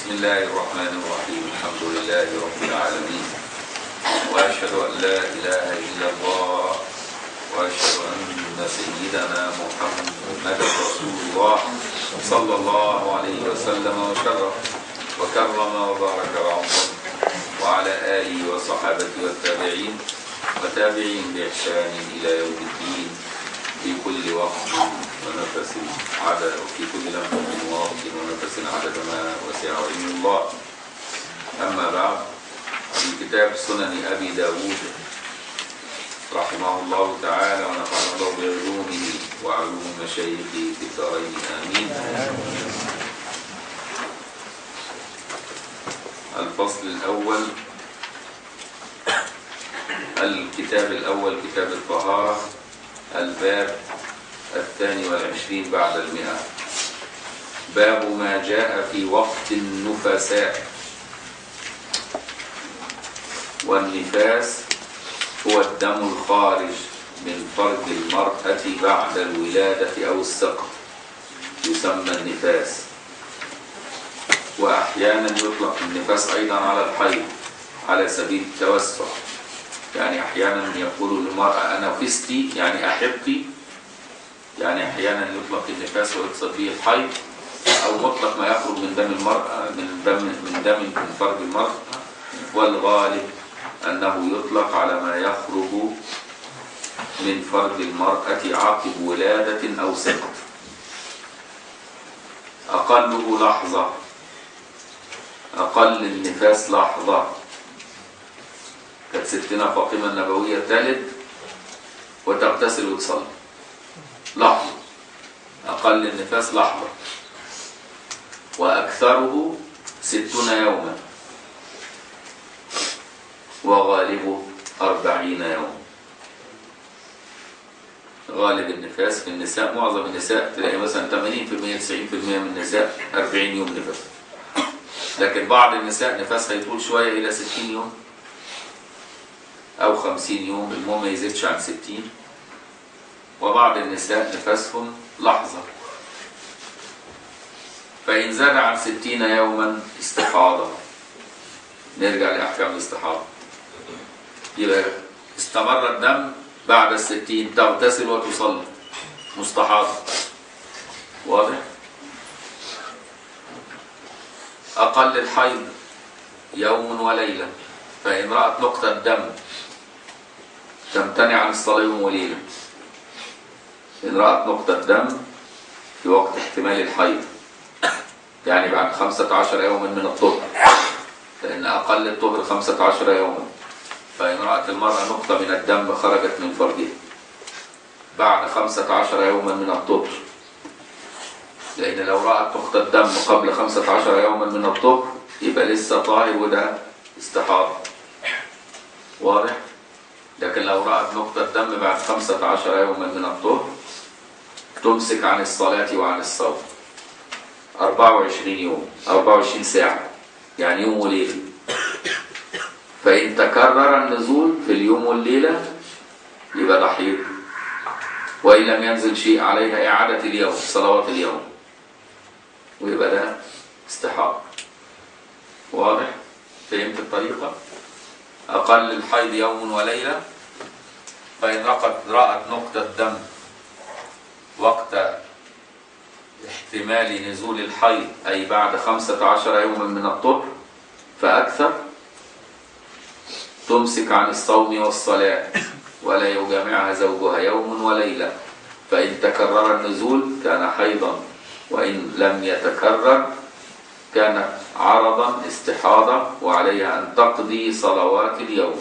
بسم الله الرحمن الرحيم الحمد لله رب العالمين وأشهد أن لا إله إلا الله وأشهد أن سيدنا محمد رسول الله صلى الله عليه وسلم وشرف وكرم وبارك وعظم وعلى آله وصحابته والتابعين وتابعين بإحسان إلى يوم الدين في كل وقت ونفس عدد وفي كل لمحة ووقت ونفس عدد ما وسع علم الله أما بعد في كتاب سنن أبي داود رحمه الله تعالى ونفعنا الله بعلومه وعلوم مشايخه في الدارين آمين الفصل الأول الكتاب الأول كتاب الطهارة الباب الثاني والعشرين بعد المئة باب ما جاء في وقت النفساء والنفاس هو الدم الخارج من فرج المرأة بعد الولادة أو السقط يسمى النفاس وأحيانا يطلق النفاس أيضا على الحيض على سبيل التوسع يعني أحيانا يقول للمرأة أنا فستي يعني أحبتي يعني أحيانا يطلق النفاس ويقصد به الحيض أو مطلق ما يخرج من دم المرأة من دم من دم من فرج المرأة والغالب أنه يطلق على ما يخرج من فرج المرأة عقب ولادة أو سقط أقله لحظة أقل النفاس لحظة كانت ستنا فاطمة النبوية تلد وتغتسل وتصلي لحظة أقل النفاس لحظة وأكثره ستون يوما وغالبه أربعين يوما غالب النفاس في النساء معظم النساء تلاقي مثلا 80% 90% من النساء 40 يوم نفاس لكن بعض النساء نفاسها يطول شوية إلى 60 يوم أو 50 يوم المهم ما يزيدش عن 60 وبعض النساء نفاسهم لحظة فإن زاد عن 60 يوما استحاضة نرجع لأحكام الاستحاضة يبقى استمر الدم بعد الستين تغتسل وتصلي مستحاضة واضح؟ أقل الحيض يوم وليلة فإن رأت نقطة دم تمتنع عن الصلاة يوم وليلة إن رأت نقطة دم في وقت احتمال الحيض يعني بعد خمسة عشر يوما من الطهر فإن أقل الطهر خمسة عشر يوما فإن رأت المرأة نقطة من الدم خرجت من فرجها بعد خمسة عشر يوما من الطهر لأن لو رأت نقطة دم قبل خمسة عشر يوما من الطهر يبقى لسه طاهر وده استحاضة واضح؟ لكن لو رأت نقطة دم بعد خمسة عشر يوما من الطهر تمسك عن الصلاة وعن الصوم 24 يوم 24 ساعة يعني يوم وليلة فإن تكرر النزول في اليوم والليلة يبقى ده حيض وإن لم ينزل شيء عليها إعادة اليوم صلوات اليوم ويبقى ده استحاضة واضح؟ فهمت الطريقة؟ أقل الحيض يوم وليلة فإن رأت رأت نقطة دم وقت احتمال نزول الحيض أي بعد خمسة عشر يوما من الطهر فأكثر تمسك عن الصوم والصلاة ولا يجامعها زوجها يوم وليلة فإن تكرر النزول كان حيضا وإن لم يتكرر كان عرضا استحاضة وعليها أن تقضي صلوات اليوم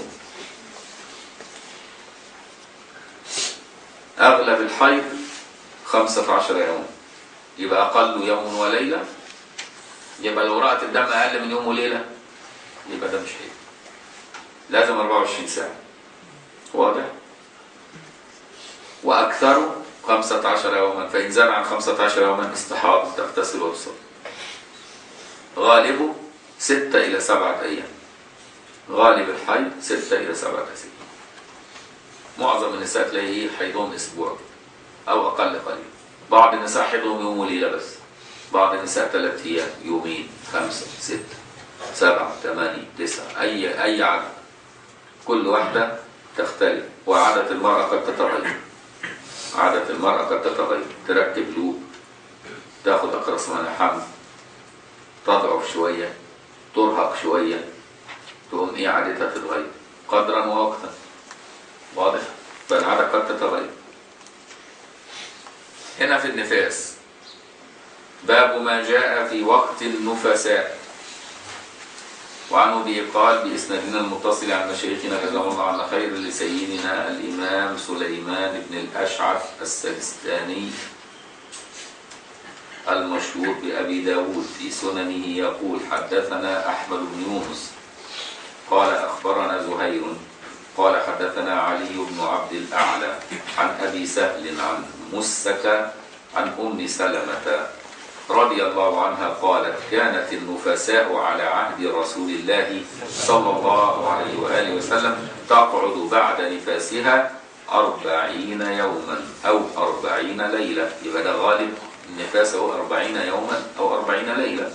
أغلب الحيض خمسة عشر يوم يبقى أقل يوم وليلة يبقى لو رأت الدم أقل من يوم وليلة يبقى ده مش حيض لازم 24 ساعة واضح؟ وأكثره 15 يوما فإن زاد عن 15 يوما استحاض تغتسل وتصلي غالبه ستة إلى سبعة أيام غالب الحيض ستة إلى سبعة أيام معظم النساء تلاقيه حيضهم أسبوع أو أقل قليل بعض النساء حيضهم يوم وليلة بس بعض النساء ثلاث ايام يومين خمسه سته سبعه ثمانيه تسعه اي اي عدد كل واحده تختلف وعاده المراه قد تتغير عاده المراه قد تتغير تركب لوب تاخد اقراص من الحمل تضعف شويه ترهق شويه تقوم ايه عادتها تتغير قدرا ووقتا واضح فالعادة قد تتغير هنا في النفاس باب ما جاء في وقت النفساء وعن ابي قال باسنادنا المتصل عن مشايخنا جزاهم الله عنا خير لسيدنا الامام سليمان بن الاشعث السجستاني المشهور بابي داود في سننه يقول حدثنا احمد بن يونس قال اخبرنا زهير قال حدثنا علي بن عبد الاعلى عن ابي سهل عن مسك عن ام سلمه رضي الله عنها قالت كانت النفساء على عهد رسول الله صلى الله عليه وآله وسلم تقعد بعد نفاسها أربعين يوما أو أربعين ليلة يبقى ده غالب النفاس هو أربعين يوما أو أربعين ليلة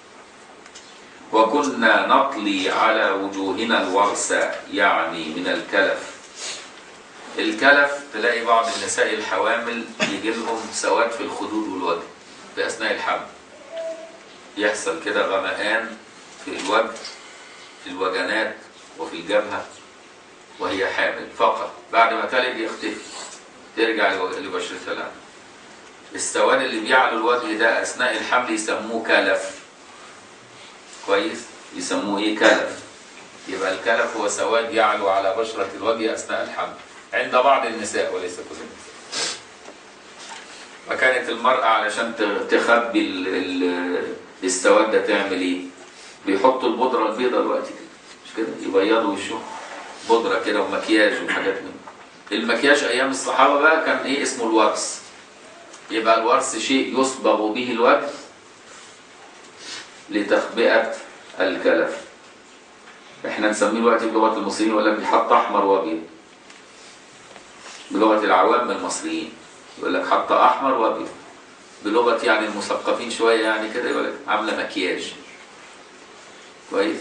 وكنا نطلي على وجوهنا الورس يعني من الكلف الكلف تلاقي بعض النساء الحوامل يجي لهم سواد في الخدود والوجه في أثناء الحمل يحصل كده غمقان في الوجه في الوجنات وفي الجبهة وهي حامل فقط بعد ما تلد يختفي ترجع لبشرتها العادة السواد اللي بيعلو الوجه ده أثناء الحمل يسموه كلف كويس يسموه ايه كلف يبقى الكلف هو سواد يعلو على بشرة الوجه أثناء الحمل عند بعض النساء وليس كل النساء فكانت المرأة علشان تخبي ال ال السواد ده تعمل ايه؟ بيحطوا البودرة البيضاء دلوقتي كده مش كده؟ يبيضوا وشهم بودرة كده ومكياج وحاجات من المكياج أيام الصحابة بقى كان ايه اسمه الورس يبقى الورس شيء يصبغ به الوجه لتخبئة الكلف احنا نسميه دلوقتي بلغة المصريين يقول لك بيحط أحمر وأبيض بلغة العوام المصريين يقول لك حط احمر وابيض بلغه يعني المثقفين شويه يعني كده يقول لك عامله مكياج كويس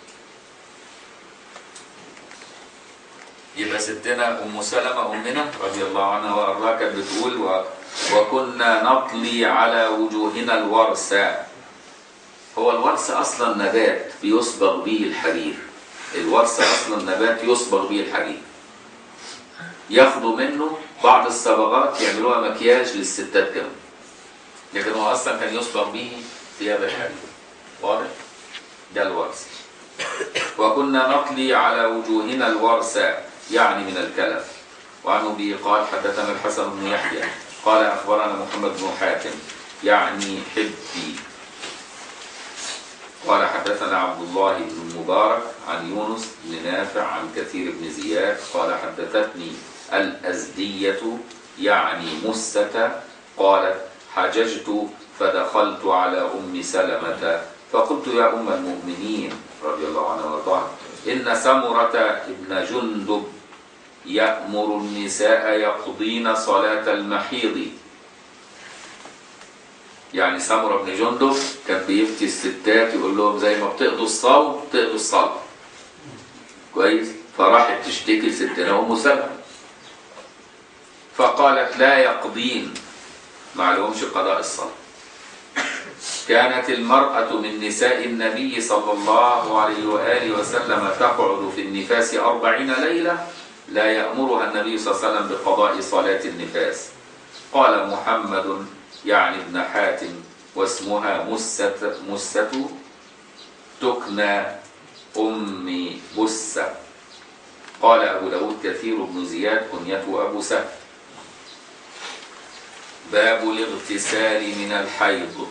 يبقى ستنا ام سلمه امنا رضي الله عنها وارضاها كانت بتقول و... وكنا نطلي على وجوهنا الورس هو الورس اصلا نبات بيصبغ به الحرير الورس اصلا نبات يصبغ به الحرير ياخدوا منه بعض الصبغات يعملوها مكياج للستات كمان لكن هو اصلا كان يصبغ به ثياب الحرير واضح ده الورس وكنا نطلي على وجوهنا الورس يعني من الكلف وعن ابي قال حدثنا الحسن بن يحيى قال اخبرنا محمد بن حاتم يعني حبي قال حدثنا عبد الله بن المبارك عن يونس بن نافع عن كثير بن زياد قال حدثتني الأزدية يعني مسة قالت حججت فدخلت على أم سلمة فقلت يا أم المؤمنين رضي الله عنها وارضاها إن سمرة ابن جندب يأمر النساء يقضين صلاة المحيض يعني سمرة بن جندب كان بيفتي الستات يقول لهم زي ما بتقضوا الصوم تقضوا الصلاة كويس فراحت تشتكي لستنا أم سلمة فقالت لا يقضين ما لهمش قضاء الصلاة كانت المرأة من نساء النبي صلى الله عليه وآله وسلم تقعد في النفاس أربعين ليلة لا يأمرها النبي صلى الله عليه وسلم بقضاء صلاة النفاس قال محمد يعني ابن حاتم واسمها مسة مسة تكنى أم بسة قال أبو داود كثير بن زياد كنيته أبو سهل باب الاغتسال من الحيض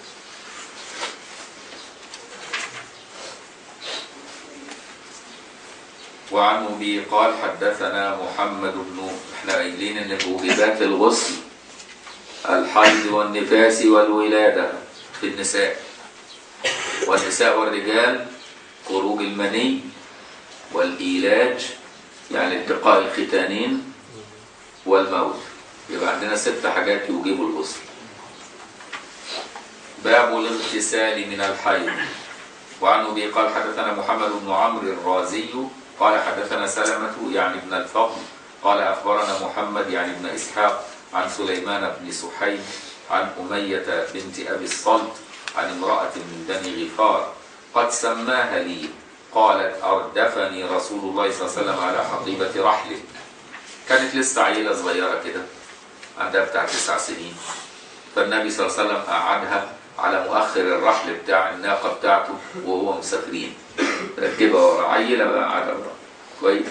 وعن ابي قال حدثنا محمد بن احنا قايلين ان موجبات الغسل الحيض والنفاس والولاده في النساء والنساء والرجال خروج المني والايلاج يعني التقاء الختانين والموت يبقى عندنا ست حاجات يوجبوا الغسل باب الاغتسال من الحيض وعن ابي قال حدثنا محمد بن عمرو الرازي قال حدثنا سلمة يعني ابن الفضل قال اخبرنا محمد يعني ابن اسحاق عن سليمان بن سحيم عن امية بنت ابي الصلت عن امرأة من بني غفار قد سماها لي قالت اردفني رسول الله صلى الله عليه وسلم على حقيبة رحله كانت لسه عيلة صغيرة كده عندها بتاع تسع سنين فالنبي صلى الله عليه وسلم قعدها على مؤخر الرحل بتاع الناقة بتاعته وهو مسافرين ركبها ورا عيلة بقى قاعدة ورا كويس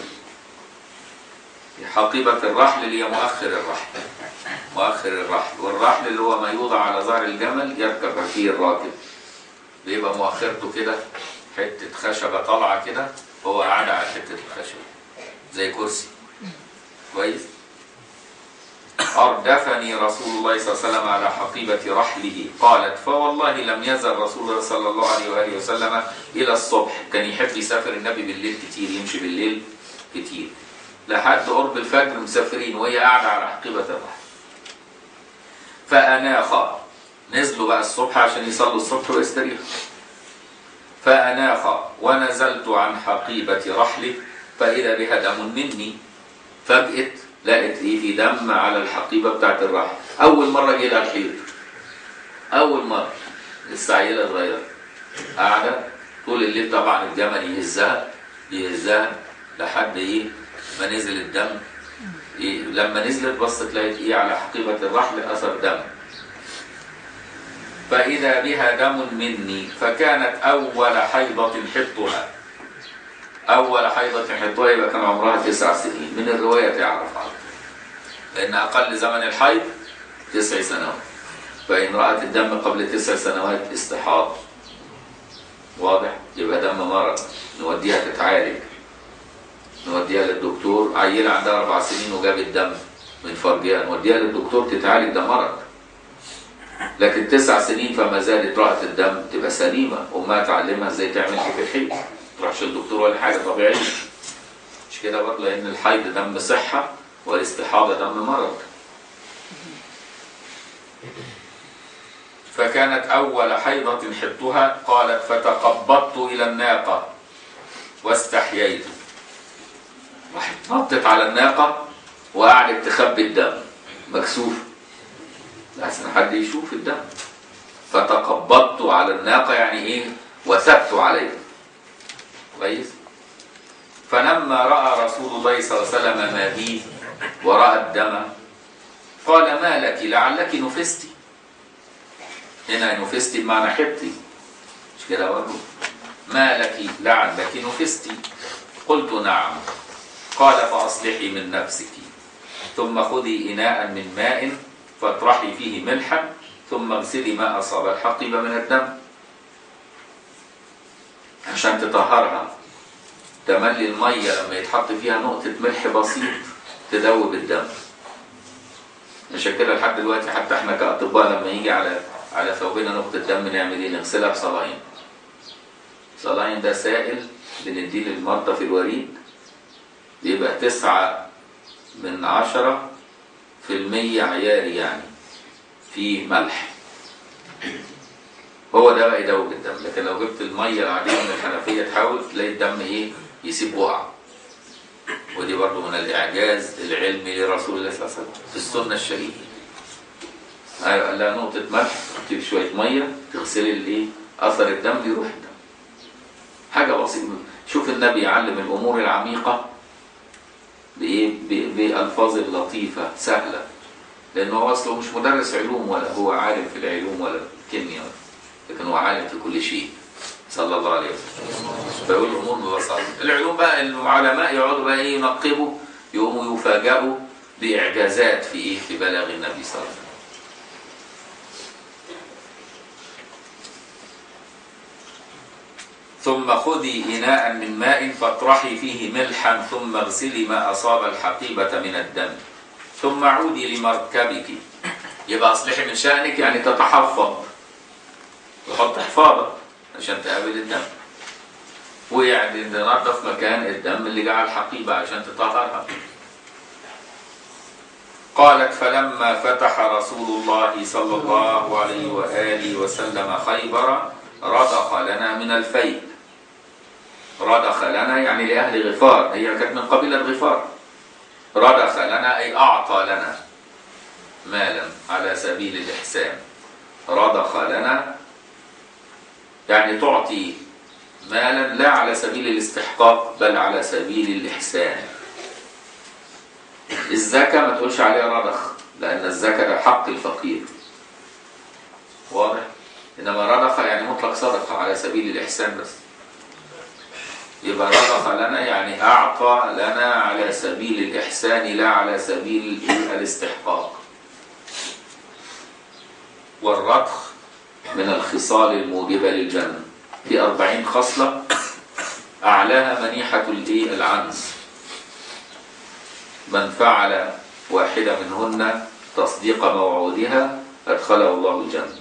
حقيبة الرحل اللي هي مؤخر الرحل مؤخر الرحل والرحل اللي هو ما يوضع على ظهر الجمل يركب فيه الراكب بيبقى مؤخرته كده حتة خشبة طالعة كده هو قاعد على حتة الخشبة زي كرسي كويس أردفني رسول الله صلى الله عليه وسلم على حقيبة رحله قالت فوالله لم يزل رسول الله صلى الله عليه وآله وسلم إلى الصبح كان يحب يسافر النبي بالليل كتير يمشي بالليل كتير لحد قرب الفجر مسافرين وهي قاعدة على حقيبة الرحل فأناخ نزلوا بقى الصبح عشان يصلوا الصبح ويستريحوا فأناخ ونزلت عن حقيبة رحله فإذا بها دم مني فجأت لقت ايه في دم على الحقيبه بتاعت الرحل اول مره جه لها الحيض اول مره لسه عيله صغيره قاعده طول الليل طبعا الجمل يهزها يهزها لحد ايه ما نزل الدم إيه لما نزلت بصت لقيت ايه على حقيبه الرحل اثر دم فاذا بها دم مني فكانت اول حيضه حطها أول حيضة حيضها يبقى كان عمرها تسع سنين من الرواية تعرف على لأن أقل زمن الحيض تسع سنوات فإن رأت الدم قبل تسع سنوات استحاض واضح يبقى دم مرض نوديها تتعالج نوديها للدكتور عيلة عندها أربع سنين وجابت دم من فرجها نوديها للدكتور تتعالج ده مرض لكن تسع سنين فما زالت رأت الدم تبقى سليمة أمها تعلمها ازاي تعمل في الحيض تروحش الدكتور ولا حاجه طبيعيه مش كده برضه لان الحيض دم صحه والاستحاضه دم مرض فكانت اول حيضه حبتها قالت فتقبضت الى الناقه واستحييت راحت نطت على الناقه وقعدت تخبي الدم مكسوف لحسن حد يشوف الدم فتقبضت على الناقه يعني ايه وثبت عليها كويس فلما راى رسول الله صلى الله عليه وسلم ما بي وراى الدم قال ما لك لعلك نفستي هنا نفستي بمعنى حبتي مش كده برضه ما لك لعلك نفستي قلت نعم قال فاصلحي من نفسك ثم خذي اناء من ماء فاطرحي فيه ملحا ثم اغسلي ما اصاب الحقيبه من الدم عشان تطهرها تملي المية لما يتحط فيها نقطة ملح بسيط تذوب الدم عشان كده لحد دلوقتي حتى احنا كأطباء لما يجي على على ثوبنا نقطة دم نعمل ايه؟ نغسلها بصلاين. صلاين ده سائل بنديه للمرضى في الوريد بيبقى تسعة من عشرة في المية عياري يعني فيه ملح هو ده بقى يدوب الدم لكن لو جبت الميه العاديه من الحنفيه تحاول تلاقي الدم ايه يسيب بقع ودي برضو من الاعجاز العلمي لرسول الله صلى الله عليه وسلم في السنه الشريفه ايوه قال لها نقطه ملح تجيب شويه ميه تغسلي الايه اثر الدم يروح الدم حاجه بسيطه شوف النبي يعلم الامور العميقه بايه بالفاظ لطيفه سهله لانه هو اصله مش مدرس علوم ولا هو عالم في العلوم ولا الكيمياء لكن هو عالم في كل شيء صلى الله عليه وسلم فيقول الامور ببساطه العلوم بقى العلماء يقعدوا بقى ايه ينقبوا يقوموا يفاجئوا باعجازات في ايه في بلاغ النبي صلى الله عليه وسلم ثم خذي إناء من ماء فاطرحي فيه ملحا ثم اغسلي ما أصاب الحقيبة من الدم ثم عودي لمركبك يبقى أصلحي من شأنك يعني تتحفظ تحط حفاظة عشان تقابل الدم ويعني تنظف مكان الدم اللي جه على الحقيبة عشان تطهرها قالت فلما فتح رسول الله صلى الله عليه وآله وسلم خيبر رضخ لنا من الفيء رضخ لنا يعني لأهل غفار هي كانت من قبيلة غفار رضخ لنا أي أعطى لنا مالا على سبيل الإحسان رضخ لنا يعني تعطي مالا لا على سبيل الاستحقاق بل على سبيل الإحسان الزكاة ما تقولش عليها رضخ لأن الزكاة ده حق الفقير واضح؟ إنما رضخ يعني مطلق صدقة على سبيل الإحسان بس يبقى رضخ لنا يعني أعطى لنا على سبيل الإحسان لا على سبيل الاستحقاق والرضخ من الخصال الموجبة للجنة في أربعين خصلة أعلاها منيحة الإيه العنز من فعل واحدة منهن تصديق موعودها أدخله الله الجنة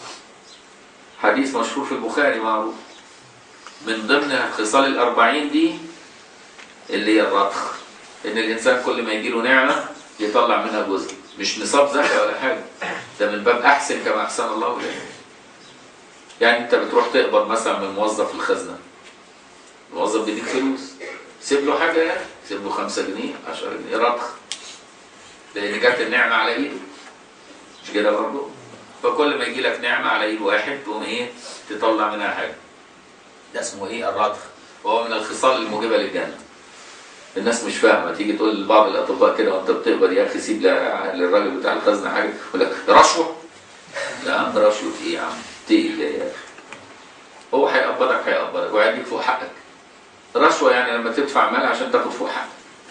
حديث مشهور في البخاري معروف من ضمن خصال الأربعين دي اللي هي الرضخ إن الإنسان كل ما يجيله نعمة يطلع منها جزء مش نصاب زكاة ولا حاجة ده من باب أحسن كما أحسن الله إليك يعني أنت بتروح تقبض مثلا من موظف الخزنة الموظف بيديك فلوس سيب له حاجة يعني سيب له 5 جنيه 10 جنيه رضخ لأن جت النعمة على إيده مش كده برضه؟ فكل ما يجي لك نعمة على إيد واحد تقوم إيه تطلع منها حاجة ده اسمه إيه الرضخ وهو من الخصال الموجبة للجنة الناس مش فاهمة تيجي تقول لبعض الأطباء كده وأنت بتقبض يا أخي سيب للراجل بتاع الخزنة حاجة يقول لك رشوة يا عم رشوة إيه يا عم تقل يا أخي هو هيقبضك هيقبضك وهيديك فوق حقك رشوة يعني لما تدفع مال عشان تاخد فوق حقك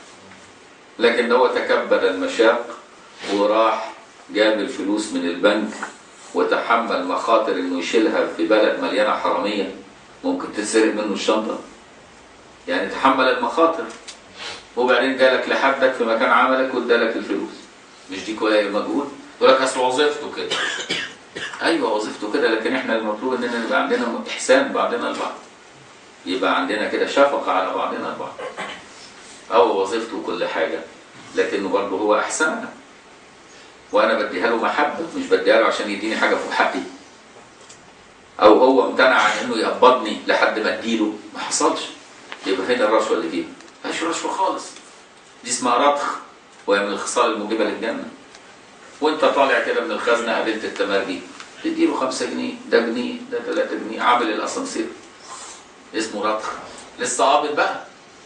لكن هو تكبد المشاق وراح جاب الفلوس من البنك وتحمل مخاطر انه يشيلها في بلد مليانه حراميه ممكن تتسرق منه الشنطه يعني تحمل المخاطر وبعدين جالك لحدك في مكان عملك وادالك الفلوس مش دي كويس مجهود يقول لك اصل وظيفته كده ايوه وظيفته كده لكن احنا المطلوب اننا يبقى عندنا احسان بعضنا البعض يبقى عندنا كده شفقه على بعضنا البعض او وظيفته كل حاجه لكنه برضه هو احسننا وانا بديها له محبه مش بديها له عشان يديني حاجه فوق حقي او هو امتنع عن انه يقبضني لحد ما اديله ما حصلش يبقى فين الرشوه اللي فيها؟ مفيش رشوه خالص دي اسمها رضخ وهي من الخصال الموجبه للجنه وانت طالع كده من الخزنه قابلت التمرجي تديله 5 جنيه ده جنيه ده 3 جنيه عامل الاسانسير اسمه رضخ لسه قابض بقى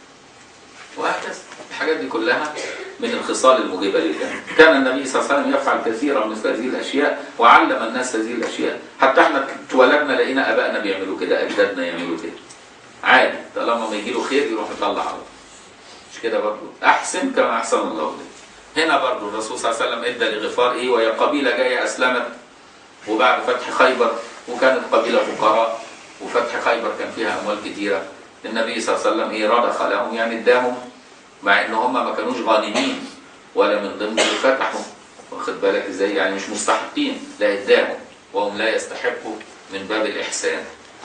وهكذا الحاجات دي كلها من الخصال الموجبة للجنة كان النبي صلى الله عليه وسلم يفعل كثيرا من هذه الأشياء وعلم الناس هذه الأشياء حتى احنا اتولدنا لقينا أبائنا بيعملوا كده أجدادنا يعملوا كده عادي طالما ما يجي له خير يروح يطلع على مش كده برضه أحسن كما أحسن الله إليك هنا برضه الرسول صلى الله عليه وسلم ادى لغفار ايه وهي قبيله جايه اسلمت وبعد فتح خيبر وكانت قبيله فقراء وفتح خيبر كان فيها اموال كثيره النبي صلى الله عليه وسلم ايه رضخ لهم يعني اداهم مع ان هم ما كانوش غانمين ولا من ضمن اللي فتحوا واخد بالك ازاي يعني مش مستحقين لا اداهم وهم لا يستحقوا من باب الاحسان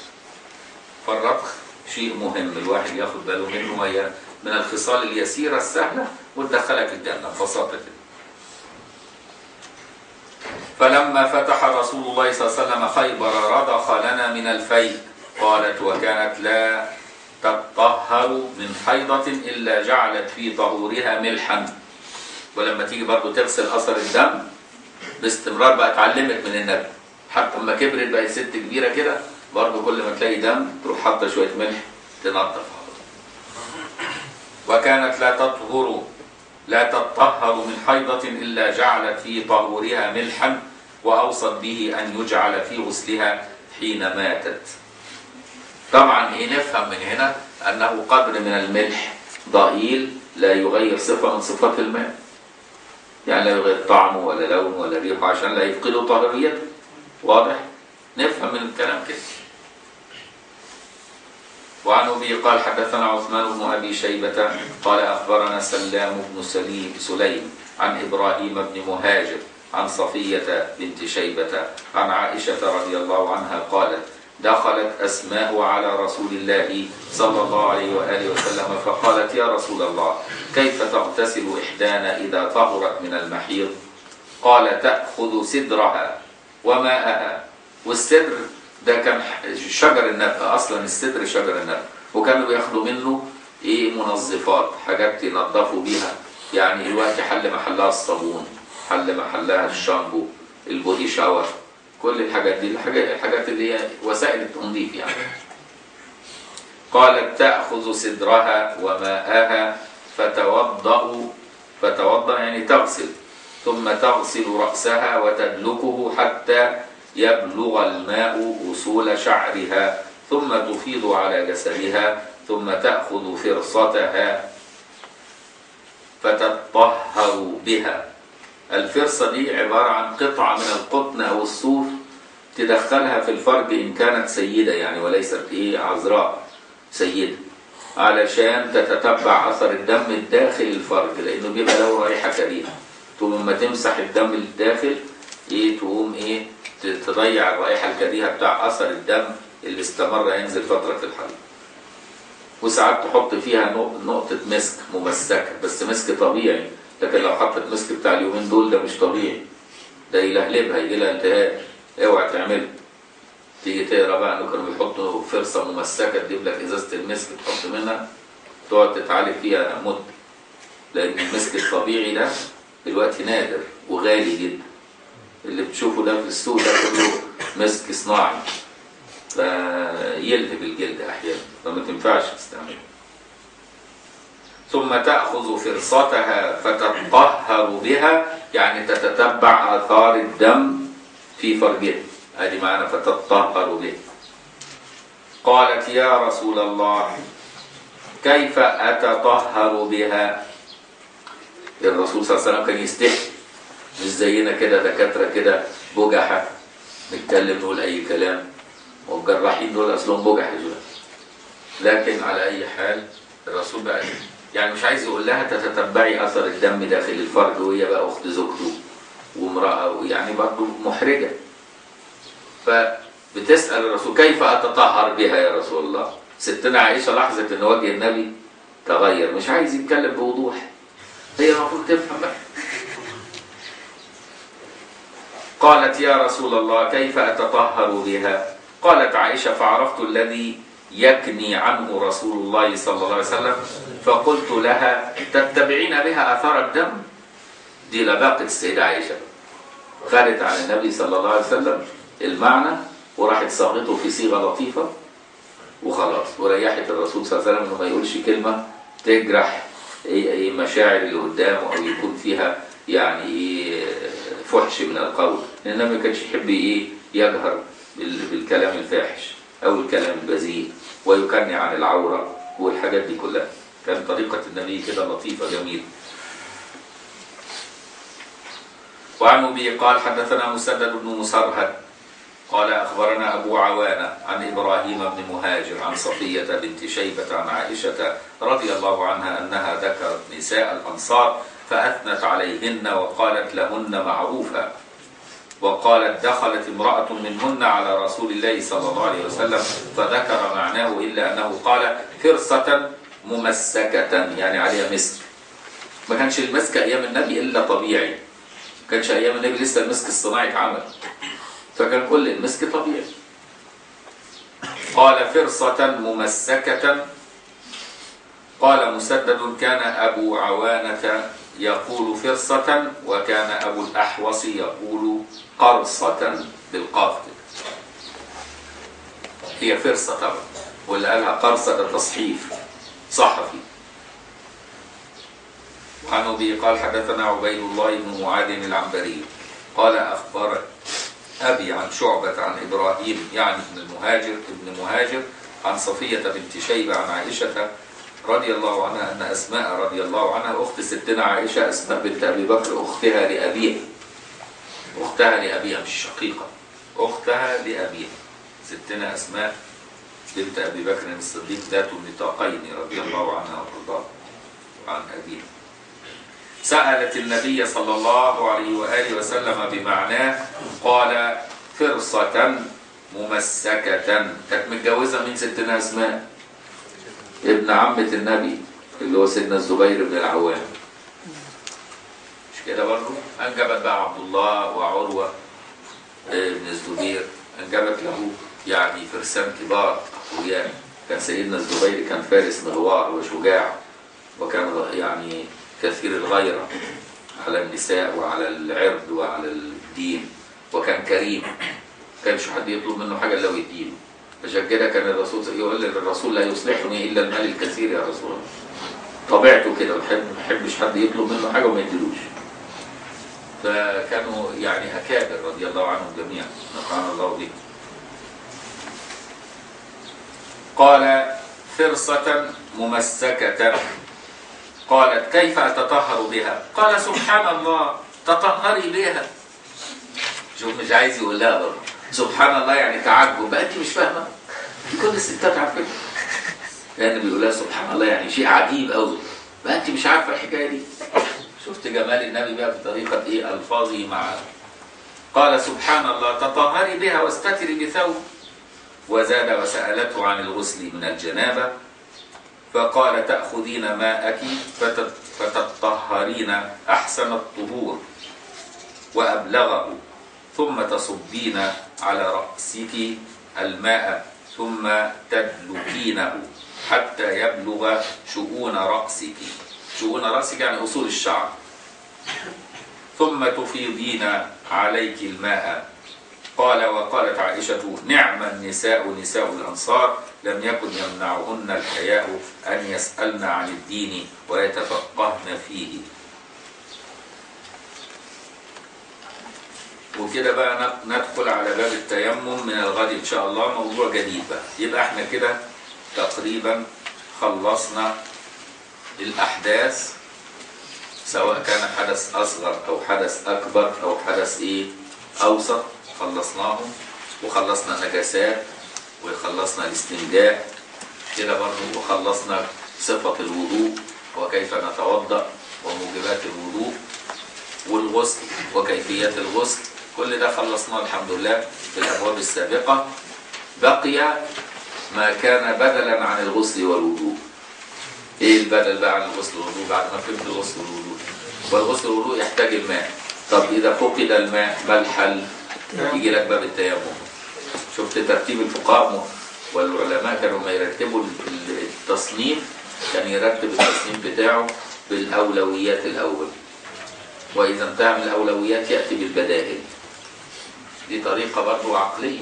فالرضخ شيء مهم الواحد ياخد باله منه وهي من الخصال اليسيره السهله وتدخلك الجنه ببساطه كده فلما فتح رسول الله صلى الله عليه وسلم خيبر رضخ لنا من الفيء قالت وكانت لا تطهر من حيضة إلا جعلت في طهورها ملحا ولما تيجي برضه تغسل أثر الدم باستمرار بقى اتعلمت من النبي حتى لما كبرت بقت ست كبيرة كده برضه كل ما تلاقي دم تروح حاطة شوية ملح تنظف وكانت لا تطهر لا تطهر من حيضة إلا جعلت في طهورها ملحا وأوصت به أن يجعل في غسلها حين ماتت طبعا ايه نفهم من هنا انه قدر من الملح ضئيل لا يغير صفه من صفات الماء يعني لا يغير طعمه ولا لونه ولا ريحه عشان لا يفقدوا طاهريته واضح نفهم من الكلام كده وعن ابي قال حدثنا عثمان بن ابي شيبه قال اخبرنا سلام بن سليم سليم عن ابراهيم بن مهاجر عن صفيه بنت شيبه عن عائشه رضي الله عنها قالت دخلت أسماء على رسول الله صلى الله عليه وآله وسلم فقالت يا رسول الله كيف تغتسل إحدانا إذا طهرت من المحيض قال تأخذ سدرها وماءها والسدر ده كان شجر النبق أصلا السدر شجر النبق وكانوا بياخدوا منه إيه منظفات حاجات ينظفوا بيها يعني الوقت حل محلها الصابون حل محلها الشامبو البودي شاور كل الحاجات دي الحاجات, الحاجات اللي هي وسائل التنظيف يعني قالت تأخذ سدرها وماءها فتوضأ فتوضأ يعني تغسل ثم تغسل رأسها وتدلكه حتى يبلغ الماء أصول شعرها ثم تفيض على جسدها ثم تأخذ فرصتها فتطهر بها الفرصة دي عبارة عن قطعة من القطن أو الصوف تدخلها في الفرج إن كانت سيدة يعني وليست إيه عذراء سيدة علشان تتتبع أثر الدم الداخل الفرج لأنه بيبقى له رائحة كريهة تقوم لما تمسح الدم الداخل إيه تقوم إيه تضيع الرائحة الكريهة بتاع أثر الدم اللي استمر ينزل فترة الحيض وساعات تحط فيها نقطة مسك ممسكة بس مسك طبيعي لكن لو حطت مسك بتاع اليومين دول ده مش طبيعي ده يلهلبها يجي لها التهاب اوعى تعمله تيجي تقرا بقى انه كانوا بيحطوا فرصه ممسكه تجيب لك ازازه المسك تحط منها تقعد تتعالج فيها مده لان المسك الطبيعي ده دلوقتي نادر وغالي جدا اللي بتشوفه ده في السوق ده كله مسك صناعي فيلهب الجلد احيانا فما تنفعش تستعمله ثم تأخذ فرصتها فتطهر بها يعني تتتبع آثار الدم في فرجها هذه معنى فتطهر به قالت يا رسول الله كيف أتطهر بها الرسول صلى الله عليه وسلم كان يستحي مش زينا كده دكاترة كده بجحة نتكلم نقول أي كلام والجراحين دول أصلهم بجحة دول لكن على أي حال الرسول بقى يعني مش عايز يقول لها تتتبعي اثر الدم داخل الفرج وهي بقى اخت زوجته وامراه يعني برضه محرجه فبتسال الرسول كيف اتطهر بها يا رسول الله ستنا عائشه لاحظت ان وجه النبي تغير مش عايز يتكلم بوضوح هي المفروض تفهم بقى قالت يا رسول الله كيف اتطهر بها قالت عائشه فعرفت الذي يكني عنه رسول الله صلى الله عليه وسلم فقلت لها تتبعين بها اثار الدم دي لباقه السيده عائشه خدت عن النبي صلى الله عليه وسلم المعنى وراحت صاغته في صيغه لطيفه وخلاص وريحت الرسول صلى الله عليه وسلم انه ما يقولش كلمه تجرح اي اي مشاعر اللي قدامه او يكون فيها يعني ايه فحش من القول لان النبي ما كانش يحب ايه يجهر بالكلام الفاحش او الكلام البذيء ويكني عن العوره والحاجات دي كلها كان طريقه النبي كده لطيفه جميله وعن ابي قال حدثنا مسدد بن مسرهد قال اخبرنا ابو عوانه عن ابراهيم بن مهاجر عن صفيه بنت شيبه عن عائشه رضي الله عنها انها ذكرت نساء الانصار فاثنت عليهن وقالت لهن معروفا وقالت دخلت امرأة منهن على رسول الله صلى الله عليه وسلم فذكر معناه إلا أنه قال فرصة ممسكة يعني عليها مسك ما كانش المسك أيام النبي إلا طبيعي ما كانش أيام النبي لسه المسك الصناعي اتعمل فكان كل المسك طبيعي قال فرصة ممسكة قال مسدد كان أبو عوانة يقول فرصة وكان أبو الأحوص يقول قرصة بالقاف هي فرصة طبعا واللي قالها قرصة ده تصحيف صحفي وعن أبي قال حدثنا عبيد الله بن معاذ العنبري قال أخبر أبي عن شعبة عن إبراهيم يعني ابن المهاجر ابن مهاجر عن صفية بنت شيبة عن عائشة رضي الله عنها أن أسماء رضي الله عنها أخت ستنا عائشة أسماء بنت أبي بكر أختها لأبيها أختها لأبيها مش شقيقة أختها لأبيها ستنا أسماء بنت أبي بكر الصديق ذات النطاقين رضي الله عنها وارضاها وعن أبيها سألت النبي صلى الله عليه وآله وسلم بمعناه قال فرصة ممسكة كانت متجوزة من ستنا أسماء ابن عمة النبي اللي هو سيدنا الزبير بن العوام مش كده برضه أنجبت بقى عبد الله وعروة ابن الزبير أنجبت له يعني فرسان كبار أقوياء كان سيدنا الزبير كان فارس مغوار وشجاع وكان يعني كثير الغيرة على النساء وعلى العرض وعلى الدين وكان كريم كانش حد يطلب منه حاجة إلا ويديله عشان كده كان الرسول يقول للرسول لا يصلحني إلا المال الكثير يا رسول الله طبيعته كده ما يحبش حد يطلب منه حاجة وما يديلوش فكانوا يعني أكابر رضي الله عنهم جميعا نفعنا الله بهم قال فرصة ممسكة قالت كيف أتطهر بها قال سبحان الله تطهري بها شوف مش عايز يقول لها برضه سبحان الله يعني تعجب بقى انت مش فاهمه كل الستات عارفين لان بيقول لها سبحان الله يعني شيء عجيب قوي بقى انت مش عارفه الحكايه دي شفت جمال النبي بقى بطريقه ايه الفاظه مع قال سبحان الله تطهري بها واستتري بثوب وزاد وسالته عن الغسل من الجنابه فقال تاخذين ماءك فتطهرين احسن الطهور وابلغه ثم تصبين على رأسك الماء ثم تدلكينه حتى يبلغ شؤون رأسك شؤون رأسك يعني أصول الشعر ثم تفيضين عليك الماء قال وقالت عائشة نعم النساء نساء الأنصار لم يكن يمنعهن الحياء أن يسألن عن الدين ويتفقهن فيه وكده بقى ندخل على باب التيمم من الغد ان شاء الله موضوع جديد بقى يبقى احنا كده تقريبا خلصنا الاحداث سواء كان حدث اصغر او حدث اكبر او حدث ايه اوسط خلصناهم وخلصنا نجاسات وخلصنا الاستنجاء كده برضه وخلصنا صفة الوضوء وكيف نتوضأ وموجبات الوضوء والغسل وكيفية الغسل كل ده خلصناه الحمد لله في الابواب السابقه بقي ما كان بدلا عن الغسل والوضوء ايه البدل بقى عن الغسل والوضوء بعد ما فهمت الغسل والوضوء والغسل والوضوء يحتاج الماء طب اذا فقد الماء ما الحل يجي لك باب التيمم شفت ترتيب الفقهاء والعلماء كانوا ما يرتبوا التصنيف كان يرتب التصنيف بتاعه بالاولويات الاول واذا انتهى من الاولويات ياتي بالبدائل دي طريقة برضو عقلية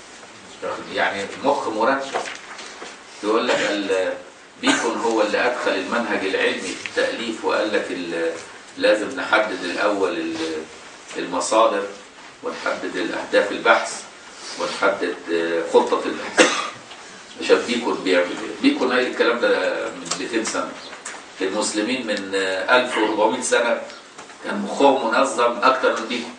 يعني مخ مرتب يقول لك بيكون هو اللي أدخل المنهج العلمي في التأليف وقال لك لازم نحدد الأول المصادر ونحدد الأهداف البحث ونحدد خطة البحث عشان بيكون بيعمل ايه بيكون قايل الكلام ده من 200 سنة المسلمين من 1400 سنة كان مخهم منظم أكتر من بيكون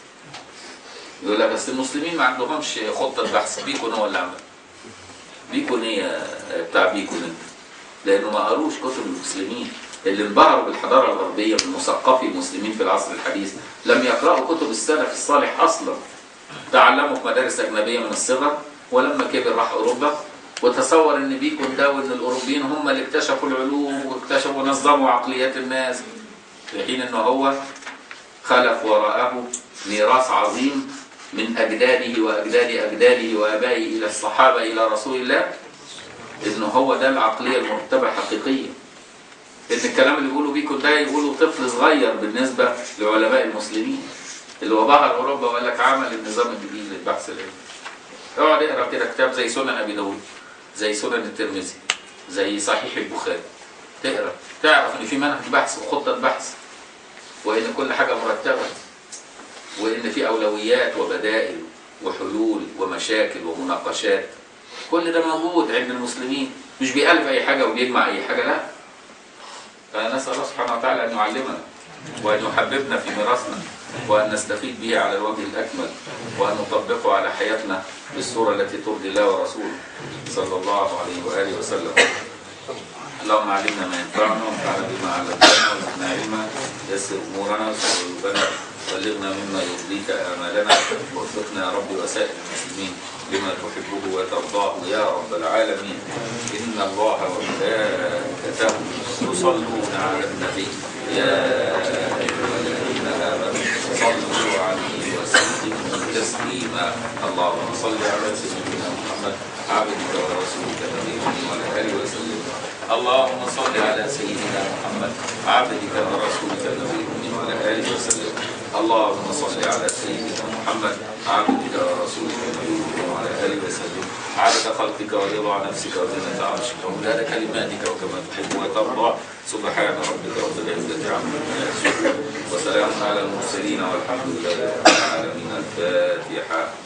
يقول لك بس المسلمين ما عندهمش خطه بحث بيكون هو اللي عمل بيكون ايه بتاع بيكون انت لانه ما قروش كتب المسلمين اللي انبهروا بالحضاره الغربيه بالمثقفي المسلمين في العصر الحديث لم يقراوا كتب السلف الصالح اصلا تعلموا في مدارس اجنبيه من الصغر ولما كبر راح اوروبا وتصور ان بيكون ده وان الاوروبيين هم اللي اكتشفوا العلوم واكتشفوا نظموا عقليات الناس في حين انه هو خلف وراءه ميراث عظيم من أجداده وأجداد أجداده وآبائه إلى الصحابة إلى رسول الله إن هو ده العقلية المرتبة حقيقية إن الكلام اللي بيقولوا بيكون ده يقولوا طفل صغير بالنسبة لعلماء المسلمين اللي هو بحر أوروبا وقال لك عمل النظام الجديد للبحث العلمي اقعد اقرا كده كتاب زي سنن أبي داود زي سنن الترمذي زي صحيح البخاري تقرا تعرف إن في منهج بحث وخطة بحث وإن كل حاجة مرتبة وان في اولويات وبدائل وحلول ومشاكل ومناقشات كل ده موجود عند المسلمين مش بيألف اي حاجه وبيجمع اي حاجه لا فنسال الله سبحانه وتعالى ان يعلمنا وان يحببنا في ميراثنا وان نستفيد به على الوجه الاكمل وان نطبقه على حياتنا بالصوره التي ترضي الله ورسوله صلى الله عليه واله وسلم اللهم علمنا ما ينفعنا وانفعنا بما علمتنا وزدنا علما يسر امورنا وسر قلوبنا بلغنا مما يرضيك امالنا ووفقنا يا رب وسائر المسلمين لما تحبه وترضاه يا رب العالمين إن الله وملائكته يصلون على النبي يا أيها الذين آمنوا صلوا عليه وسلموا تسليما اللهم صل على سيدنا محمد عبدك ورسولك نبينا وعلى آله وسلم اللهم صل على سيدنا محمد عبدك ورسولك نبينا وعلى آله وسلم اللهم صل على سيدنا محمد عبدك ورسولك نبينا وعلى آله وسلم عدد خلقك ورضا نفسك وزنة عرشك ومداد كلماتك وكما تحب وترضى سبحان ربك رب العزة عما يصفون وسلام على المرسلين والحمد لله رب العالمين الفاتحة